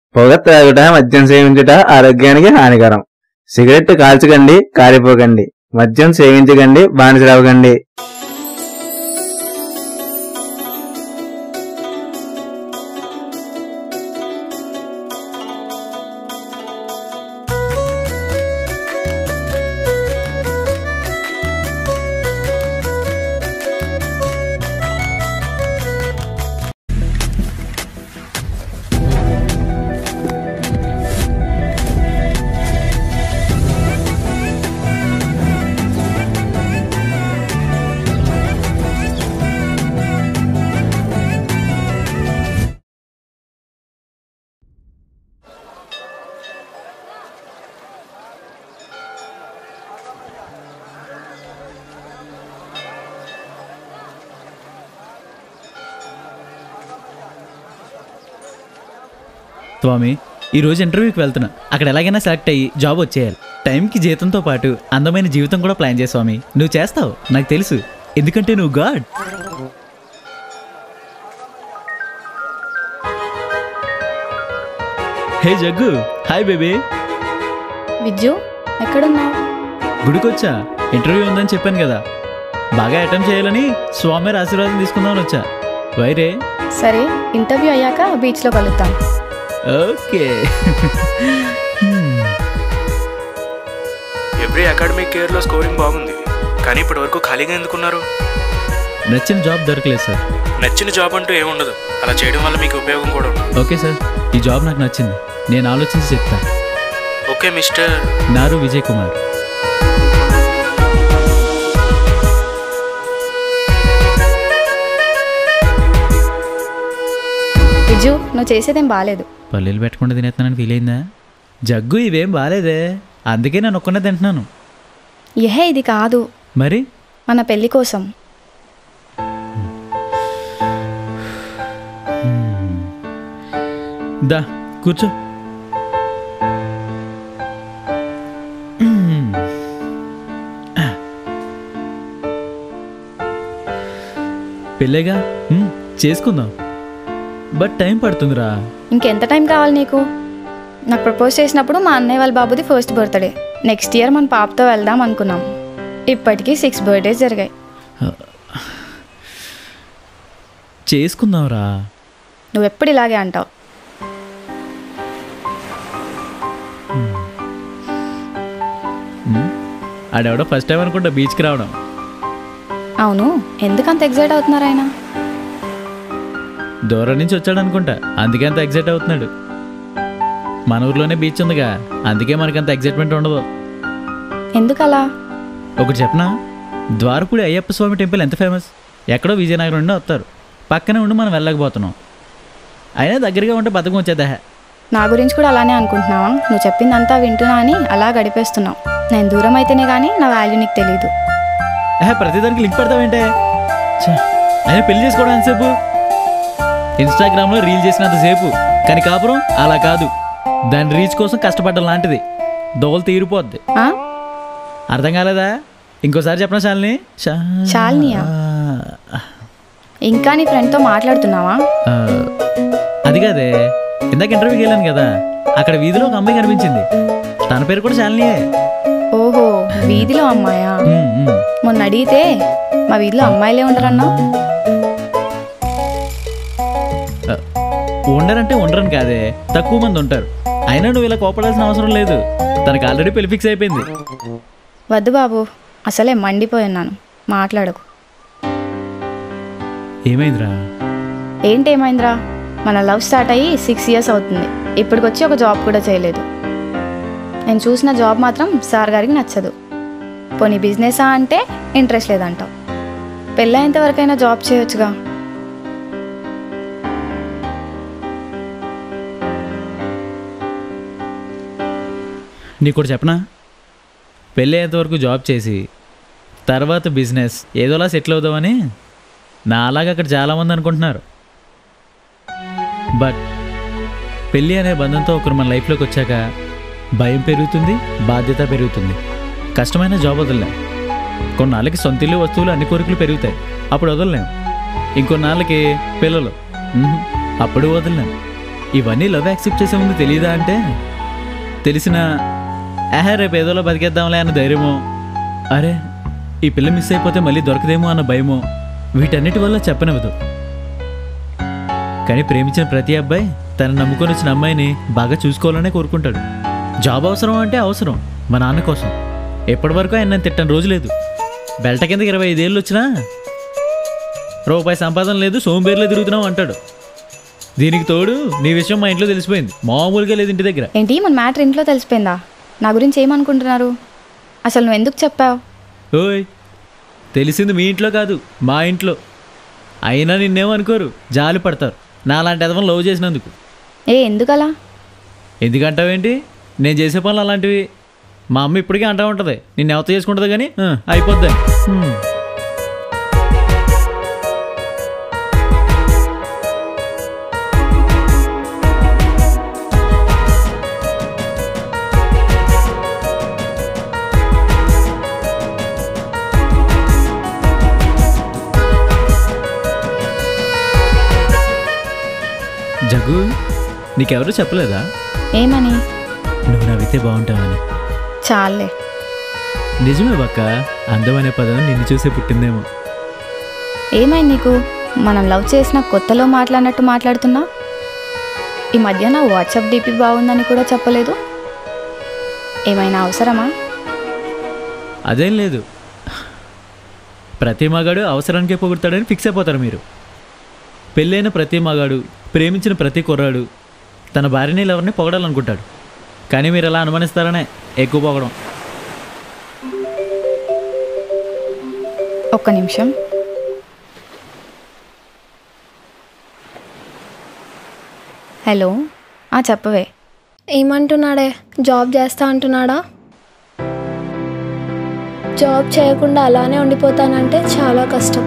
పొగ త్రాగుట మద్యం సేవించుట ఆరోగ్యానికి హానికరం సిగరెట్ కాల్చకండి కారిపోకండి మద్యం సేవించకండి బానిసలవకండి స్వామి ఈ రోజు ఇంటర్వ్యూకి వెళ్తున్నా అక్కడ ఎలాగైనా సెలెక్ట్ అయ్యి జాబ్ వచ్చేయాలి టైంకి జీతంతో పాటు అందమైన జీవితం కూడా ప్లాన్ చేయ స్వామి నువ్వు చేస్తావు నాకు తెలుసు ఎందుకంటే నువ్వు god hey Jaggu hi baby Vijju ఎక్కడున్నావు గుడికొచ్చా ఇంటర్వ్యూ ఉందని చెప్పాను కదా బాగా అటెంప్ట్ చేయాలని స్వామి ఆశీర్వాదం తీసుకుందామని వచ్చా వైరే సరే ఇంటర్వ్యూ అయ్యాక బీచ్లో కలుద్దాం ఓకే ఎవ్రీ అకాడమిక్ ఇయర్లో స్కోరింగ్ బాగుంది కానీ ఇప్పటి వరకు ఖాళీగా ఎందుకున్నారు నచ్చిన జాబ్ దొరకలేదు సార్ నచ్చిన జాబ్ అంటూ ఏముండదు అలా చేయడం వల్ల మీకు ఉపయోగం కూడా ఉండదు ఓకే సార్ ఈ జాబ్ నాకు నచ్చింది నేను ఆలోచించి చెప్తా ఓకే మిస్టర్ నారు విజయ్ కుమార్ విజ్జు నువ్వు చేసేదేం బాగాలేదు పల్లెలు పెట్టకుండా తినేస్తున్నానని ఫీల్ అయిందా జగ్గు ఇవేం బాగాలేదే అందుకే నేను ఒక్కనే తింటున్నాను ఏహే ఇది కాదు మరి మన పెళ్లి కోసం దా కూర్చో మ్మ్. పెళ్ళేగా మ్మ్, చేసుకుందాం బట్ టైం పడుతుందిరా ఇంకెంత టైం కావాలి నీకు నాకు ప్రపోజ్ చేసినప్పుడు మా అన్నయ్య వాళ్ళ బాబుది ఫస్ట్ బర్త్డే నెక్స్ట్ ఇయర్ మన పాపతో వెళ్దాం అనుకున్నాం ఇప్పటికీ సిక్స్ బర్త్డేస్ జరిగాయి చేసుకుందాంరా నువ్వు ఎప్పుడు ఇలాగే అంటావు మ్మ్. ఆడెవడో ఫస్ట్ టైం అనుకుంటా బీచ్కి రావడం అవును ఎందుకు అంత ఎగ్జైట్ అవుతున్నారు ఆయన దూరం నుంచి వచ్చాడు అనుకుంటా అందుకే అంత ఎగ్జైట్ అవుతున్నాడు మన ఊర్లోనే బీచ్ ఉందిగా అందుకే మనకంత ఎగ్జైట్మెంట్ ఉండదు ఎందుకు అలా ఒకటి చెప్పనా ద్వారపూడి అయ్యప్ప స్వామి టెంపుల్ ఎంత ఫేమస్ ఎక్కడో విజయనగరం నుండి వస్తారు పక్కనే ఉండి మనం వెళ్ళకపోతున్నాం అయినా దగ్గరగా ఉంటే బతకం వచ్చేదా నా గురించి కూడా అలానే అనుకుంటున్నావా నువ్వు చెప్పిందంతా వింటున్నా అని అలా గడిపేస్తున్నావు నేను దూరం అయితేనే కానీ నా వాల్యూ నీకు తెలియదు ఏహే ప్రతిదానికి లింక్ పెడతావేంటే ఛే, అయినా పెళ్లి చేసుకోవడం ఎంతసేపు ఇన్స్టాగ్రామ్లో రీల్ చేసినంతసేపు కానీ కాపురం అలా కాదు దాని రీచ్ కోసం కష్టపడడం లాంటిది దోవలు తీరిపోద్ది ఆ? అర్థం కాలేదా ఇంకోసారి చెప్పనా శాలిని శా- శాలినియా? ఇంకా నీ ఫ్రెండ్తో మాట్లాడుతున్నావా ఆ, అది కాదే ఇందాక ఇంటర్వ్యూకి వెళ్ళాను కదా అక్కడ వీధిలో ఒక అమ్మాయి కనిపించింది తన పేరు కూడా శాలినియే ఓహో వీధిలో అమ్మాయా ఉమ్, ఉమ్. మొన్న అడిగితే మా వీధిలో అమ్మాయిలే ఉండరన్నావు ఆ, ఉండరంటే ఉండరని కాదే తక్కువ మంది ఉంటారు అయినా నువ్వు ఇలా కోపడాల్సిన అవసరం లేదు తనకు ఆల్రెడీ పెళ్లి ఫిక్స్ అయిపోయింది వద్దు బాబు అసలే మండిపోయి ఉన్నాను మాట్లాడకు ఏమైందిరా ఏంటేమైందిరా మన లవ్ స్టార్ట్ అయ్యి సిక్స్ ఇయర్స్ అవుతుంది ఇప్పటికొచ్చి ఒక జాబ్ కూడా చేయలేదు నేను చూసిన జాబ్ మాత్రం సార్ గారికి నచ్చదు పోనీ బిజినెసా అంటే ఇంట్రెస్ట్ లేదంటావు పెళ్ళైనంత వరకైనా జాబ్ చేయొచ్చుగా నీకు కూడా చెప్పనా పెళ్ళి అయ్యేంతవరకు జాబ్ చేసి తర్వాత బిజినెస్ ఏదోలా సెటిల్ అవుదామని నా అలాగా అక్కడ చాలామంది అనుకుంటున్నారు బట్ పెళ్ళి అనే బంధంతో ఒకరు మన లైఫ్లోకి వచ్చాక భయం పెరుగుతుంది బాధ్యత పెరుగుతుంది కష్టమైన జాబ్ వదలలేం కొన్నాళ్ళకి సొంత ఇల్లు వస్తువులు అన్ని కోరికలు పెరుగుతాయి అప్పుడు వదలలేం ఇంకొన్నాళ్ళకి పిల్లలు మ్హూ, అప్పుడు వదలలేం ఇవన్నీ లవ్ యాక్సెప్ట్ చేసే ముందు తెలియదా అంటే తెలిసిన ఆహా రేపు ఏదోలా బతికేద్దాంలే అన్న ధైర్యమో అరే ఈ పిల్ల మిస్ అయిపోతే మళ్ళీ దొరకదేమో అన్న భయమో వీటన్నిటి వల్ల చెప్పనివ్వదు కానీ ప్రేమించిన ప్రతి అబ్బాయి తను నమ్ముకొని వచ్చిన అమ్మాయిని బాగా చూసుకోవాలనే కోరుకుంటాడు జాబ్ అవసరం అంటే అవసరం మా నాన్న కోసం ఎప్పటి వరకు ఆయన నన్ను తిట్టని రోజు లేదు బెల్ట కిందకి ఇరవై ఐదేళ్ళు వచ్చినా రూపాయి సంపాదన లేదు సోంబేర్లో తిరుగుతున్నావు అంటాడు దీనికి తోడు నీ విషయం మా ఇంట్లో తెలిసిపోయింది మామూలుగా లేదు ఇంటి దగ్గర ఏంటి మన మ్యాటర్ ఇంట్లో తెలిసిపోయిందా నా గురించి ఏమనుకుంటున్నారు అసలు నువ్వు ఎందుకు చెప్పావు ఓయ్ తెలిసింది మీ ఇంట్లో కాదు మా ఇంట్లో అయినా నిన్నేమనుకోరు జాలి పడతారు నాలాంటి ఎదవం లవ్ చేసినందుకు ఏ ఎందుకలా ఎందుకంటావేంటి నేను చేసే పనులు అలాంటివి మా అమ్మ ఇప్పటికీ అంటా ఉంటుంది నిన్ను ఎవత చేసుకుంటుంది కానీ ఆ, అయిపోద్దని హ్మ్. జగ్గు నీకెవరు చెప్పలేదా ఏమని నువ్వు నవ్వితే బాగుంటావని చాలే నిజమే బక్క అందమనే పదం నిన్ను చూసే పుట్టిందేమో ఏమైంది నీకు మనం లవ్ చేసిన కొత్తలో మాట్లాడినట్టు మాట్లాడుతున్నా ఈ మధ్య నా వాట్సాప్ డిపి బాగుందని కూడా చెప్పలేదు ఏమైనా అవసరమా అదేం లేదు ప్రతి మగాడు అవసరానికే పొగుడతాడని ఫిక్స్ అయిపోతారు మీరు పెళ్ళైన ప్రతి మగాడు ప్రేమించిన ప్రతి కుర్రాడు తన భార్యని ఎవరిని పొగడాలనుకుంటాడు కానీ మీరు ఎలా అనుమానిస్తారనే ఎక్కువ పొగడం ఒక్క నిమిషం హలో ఆ చెప్పవే ఏమంటున్నాడే జాబ్ చేస్తా అంటున్నాడా జాబ్ చేయకుండా అలానే ఉండిపోతానంటే చాలా కష్టం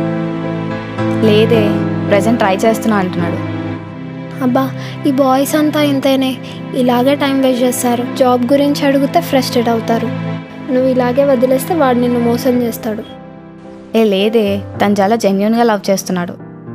లేదే ప్రజెంట్ ట్రై చేస్తున్నా అంటున్నాడు అబ్బా ఈ బాయ్స్ అంతా ఇంతేనే ఇలాగే టైం వేస్ట్ చేస్తారు జాబ్ గురించి అడిగితే ఫ్రస్ట్రేట్ అవుతారు నువ్వు ఇలాగే వదిలేస్తే వాడు నిన్ను మోసం చేస్తాడు ఏ లేదే తను చాలా జెన్యున్గా లవ్ చేస్తున్నాడు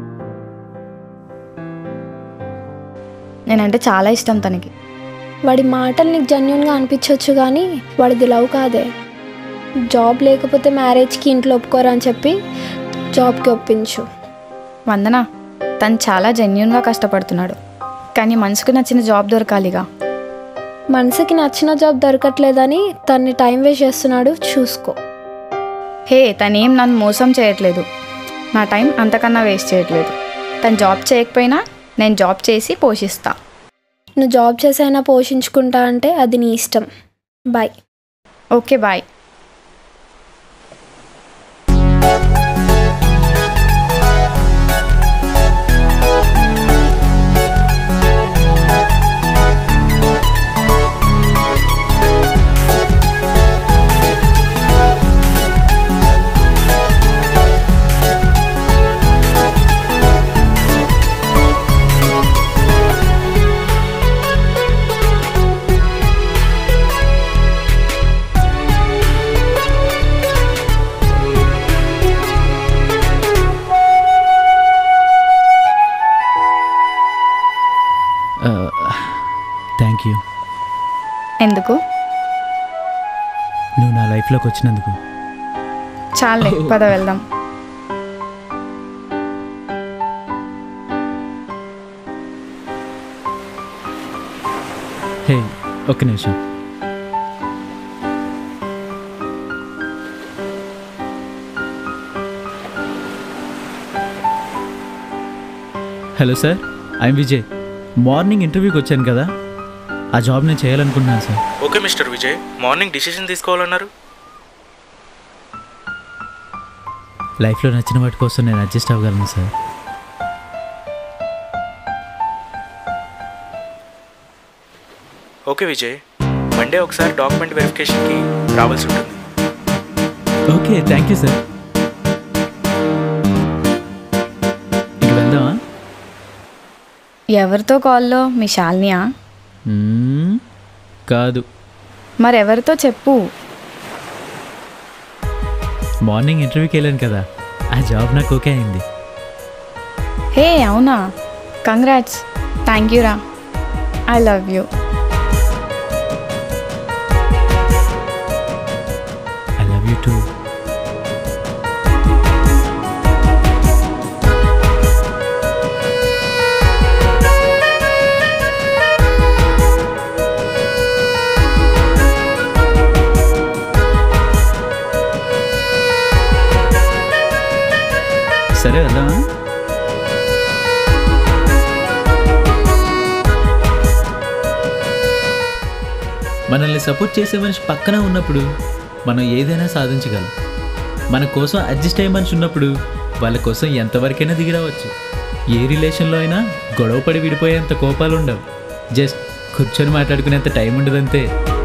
నేనంటే చాలా ఇష్టం తనకి వాడి మాటలు నీకు జెన్యున్గా అనిపించవచ్చు కానీ వాడిది లవ్ కాదే జాబ్ లేకపోతే మ్యారేజ్కి ఇంట్లో ఒప్పుకోరా అని చెప్పి జాబ్కి ఒప్పించు వందన తను చాలా జెన్యున్గా కష్టపడుతున్నాడు కానీ మనసుకు నచ్చిన జాబ్ దొరకాలిగా మనసుకి నచ్చిన జాబ్ దొరకట్లేదని తన్ని టైం వేస్ట్ చేస్తున్నాడు చూసుకో హే తనేం నన్ను మోసం చేయట్లేదు నా టైం అంతకన్నా వేస్ట్ చేయట్లేదు తను జాబ్ చేయకపోయినా నేను జాబ్ చేసి పోషిస్తా నువ్వు జాబ్ చేసైనా పోషించుకుంటా అంటే అది నీ ఇష్టం bye okay bye thank you ఎందుకు నువ్వు నా లైఫ్లోకి వచ్చినందుకు చాలే పద వెళ్దాం హే ఒక్క నిమిషం hello sir I'm Vijay morning ఇంటర్వ్యూకి వచ్చాను కదా ఆ జాబ్ నేను చేయాలనుకుంటున్నాను sir okay mister Vijay morning decision తీసుకోవాలన్నారు లైఫ్లో నచ్చిన వాటి కోసం నేను అడ్జస్ట్ అవ్వగలను సార్ ఓకే విజయ్ మండే ఒకసారి డాక్యుమెంట్ వెరిఫికేషన్కి రావాల్సి ఉంటుంది ఓకే థ్యాంక్ యూ సార్ ఇంక వెళ్దామా ఎవరితో కాల్లో మీ శాలినియా మ్మ్, కాదు మరెవరితో చెప్పు మార్నింగ్ ఇంటర్వ్యూకి వెళ్ళాను కదా ఆ జాబ్ నాకు ఓకే అయింది హే అవునా కంగ్రాట్స్ థ్యాంక్ యూ రా I love you I love you too సరే వెళ్దామా మనల్ని సపోర్ట్ చేసే మనిషి పక్కన ఉన్నప్పుడు మనం ఏదైనా సాధించగలం మన కోసం అడ్జస్ట్ అయ్యే మనిషి ఉన్నప్పుడు వాళ్ళ కోసం ఎంతవరకైనా దిగిరావచ్చు ఏ రిలేషన్లో అయినా గొడవ పడి విడిపోయేంత కోపాలు ఉండవు జస్ట్ కూర్చొని మాట్లాడుకునేంత టైం ఉండదంతే